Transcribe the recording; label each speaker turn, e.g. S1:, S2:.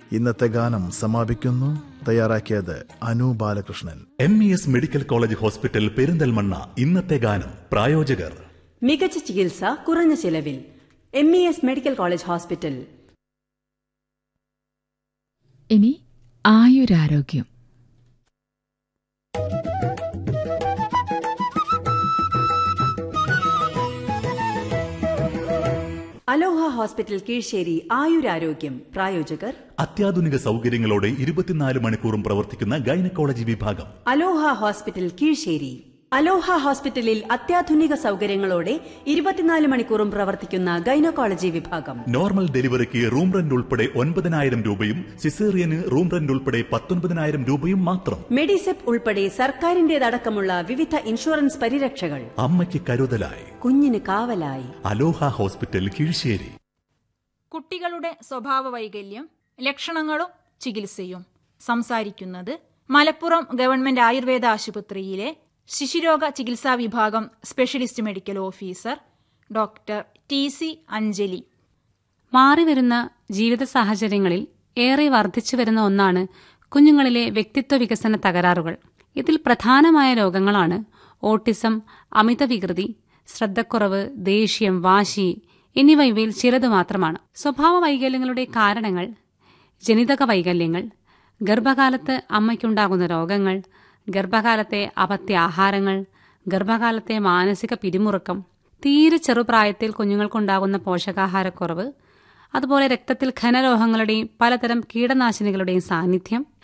S1: ഇന്നത്തെ ഗാനം സമാപിക്കുന്നു തയ്യാറാക്കിയത് Anu Balakrishnan
S2: M E S medical college hospital Perinthalmanna ഇന്നത്തെ ഗാനം പ്രായോജകർ
S3: മികച്ച ചികിത്സ കുറഞ്ഞ ചിലവിൽ M E S medical college hospital
S4: ഇനി ആയുരാരോഗ്യം
S3: അലോഹ ഹോസ്പിറ്റൽ കീഴ്ശ്ശേരി ആയുരാരോഗ്യം പ്രായോജകർ
S2: അത്യാധുനിക സൗകര്യങ്ങളോടെ ഇരുപത്തിനാല് മണിക്കൂറും പ്രവർത്തിക്കുന്ന ഗൈനക്കോളജി വിഭാഗം
S3: അലോഹ ഹോസ്പിറ്റൽ കീഴ്ശ്ശേരി അലോഹ ഹോസ്പിറ്റലിൽ അത്യാധുനിക സൗകര്യങ്ങളോടെ ഇരുപത്തിനാല് മണിക്കൂറും പ്രവർത്തിക്കുന്ന ഗൈനക്കോളജി വിഭാഗം
S2: നോർമൽ ഡെലിവറിക്ക് റൂം റെന്റ് ഉൾപ്പെടെ ഒൻപതിനായിരം രൂപയും സിസേറിയന് റൂം റെന്റ് ഉൾപ്പെടെ പത്തൊൻപതിനായിരം രൂപയും മാത്രം
S3: മെഡിസെപ്പ് ഉൾപ്പെടെ സർക്കാരിന്റേതടക്കമുള്ള വിവിധ ഇൻഷുറൻസ് പരിരക്ഷകൾ
S2: അമ്മയ്ക്ക് കരുതലായി
S3: കുഞ്ഞിന് കാവലായി
S2: അലോഹ ഹോസ്പിറ്റൽ കീഴ്ശ്ശേരി
S5: കുട്ടികളുടെ സ്വഭാവ വൈകല്യം ലക്ഷണങ്ങളും ചികിത്സയും സംസാരിക്കുന്നത് മലപ്പുറം ഗവൺമെന്റ് ആയുർവേദ ആശുപത്രിയിലെ ശിശുരോഗ ചികിത്സാ വിഭാഗം specialist medical officer doctor T C Anjali
S6: മാറിവരുന്ന ജീവിത സാഹചര്യങ്ങളിൽ ഏറെ വർദ്ധിച്ചു വരുന്ന ഒന്നാണ് കുഞ്ഞുങ്ങളിലെ വ്യക്തിത്വ വികസന തകരാറുകൾ ഇതിൽ പ്രധാനമായ രോഗങ്ങളാണ് ഓട്ടിസം അമിത വികൃതി ശ്രദ്ധക്കുറവ് ദേഷ്യം വാശി എന്നിവ ഇവയിൽ ചിലത് മാത്രമാണ് സ്വഭാവ വൈകല്യങ്ങളുടെ കാരണങ്ങൾ ജനിതക വൈകല്യങ്ങൾ ഗർഭകാലത്ത് അമ്മയ്ക്കുണ്ടാകുന്ന രോഗങ്ങൾ ഗർഭകാലത്തെ അപത്യ ആഹാരങ്ങൾ ഗർഭകാലത്തെ മാനസിക പിരിമുറുക്കം തീരെ ചെറുപ്രായത്തിൽ കുഞ്ഞുങ്ങൾക്കുണ്ടാകുന്ന പോഷകാഹാരക്കുറവ് അതുപോലെ രക്തത്തിൽ ഖനലോഹങ്ങളുടെയും പലതരം കീടനാശിനികളുടെയും സാന്നിധ്യം